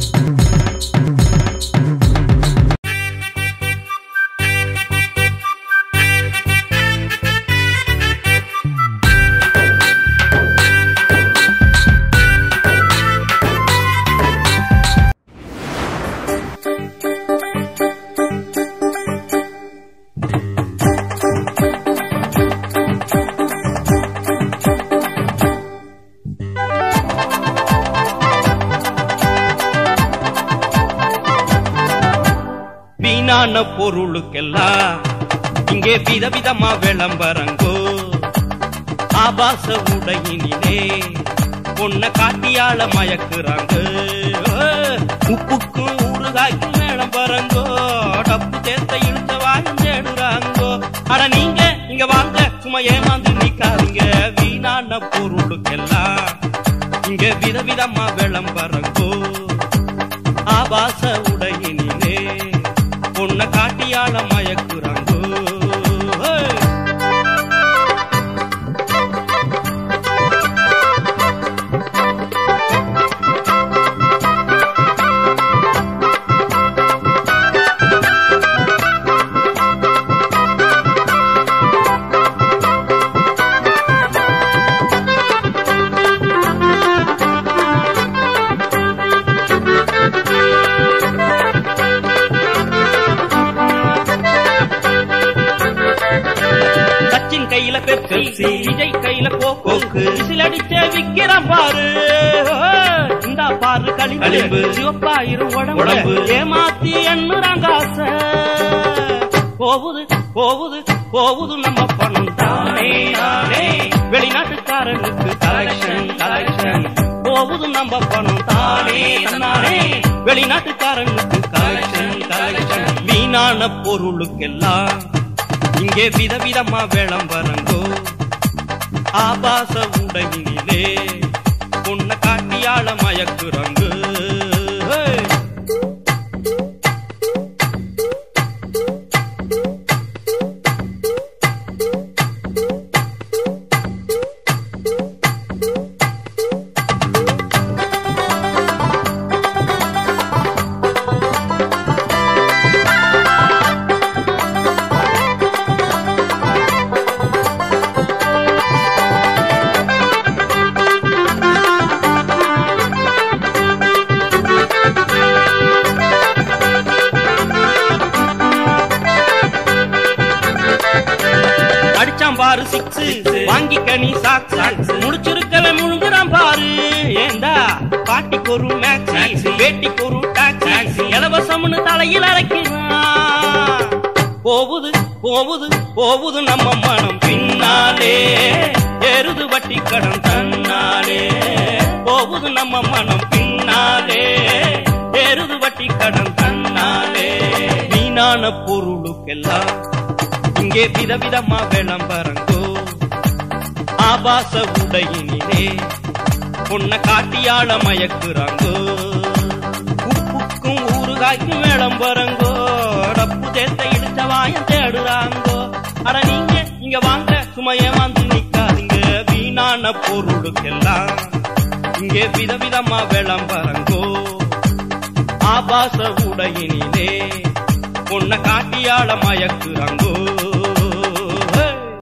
வீணான பொருளுக்கெல்லாம் இங்கே விதவிதமா விளம்பரங்கோ ஆபாச உடையினிலே பொண்ண காட்டியாள மயக்குறாங்க உப்புக்கும் ஊறுகாய்க்கும் விளம்பரங்கோ டப்பு தேத்த இழுத்த வாங்கி தேடுறாங்கோ அட நீங்க இங்க வாங்க சும்மா ஏமாந்து நிக்காதீங்க வீணான பொருளுக்கெல்லாம் இங்க விதவிதமா விளம்பரங்கோ ஆபாச உடையினிலே பொண்ண காட்டியாள மயக்குறாங்கோ ஹே! சச்சின் கையில பெப்சி விஜய் கையில கோக்கு விசில் அடிச்ச விக்கிறான் பாரு இந்தா பாரு களிம்பு சிவப்பாயிரும் உடம்பு ஏமாத்தி எண்ணுறாங்க ஆசை போகுது போகுது போகுது நம்ம பணம் தானே தானே வெளிநாட்டுக்காரனுக்கு கலெக்ஷன் கலெக்ஷன் போகுது நம்ம பணம் தானே தானே வெளிநாட்டுக்காரனுக்கு கலெக்ஷன் கலெக்ஷன் வீணான பொருளுக்கெல்லாம் இங்கே விதவிதமா விளம்பரங்கோ ஆபாச உடையினிலே பொண்ண காட்டியாள மயக்குறாங்க ஹே! அடிச்சான் பாரு சிக்ஸ் வாங்கிக்க நீ சாக்ஸ் முடிச்சிருக்கல முழுங்குறான் பாரு ஏண்டா பாட்டிக்கு ஒரு மேக்ஸ் வேட்டிக்கு ஒரு டாக்ஸி இலவசம்னு தலையில் அரைக்கிறான் போகுது போகுது போகுது நம்ம மனம் பின்னாலே எருது வட்டி கடன் தன்னாலே போகுது நம்ம மனம் பின்னாலே எருது வட்டி கடன் தன்னாலே வீணான பொருளுக்கெல்லாம் இங்கே விதவிதமா விளம்பரங்கோ ஆபாச உடையினிலே பொண்ண காட்டியாள மயக்குறாங்கோ உப்புக்கும் ஊறுகாய்க்கும் விளம்பரங்கோ டப்பு தேத்த இடிச்ச வாயம் தேடுறாங்கோ அட நீங்க இங்க வாங்க சும்மா ஏமாந்து நிக்காதீங்க வீணான பொருளுக்கெல்லாம் இங்கே விதவிதமா விளம்பரங்கோ ஆபாச உடையினிலே பொண்ண காட்டியாள மயக்குறாங்கோ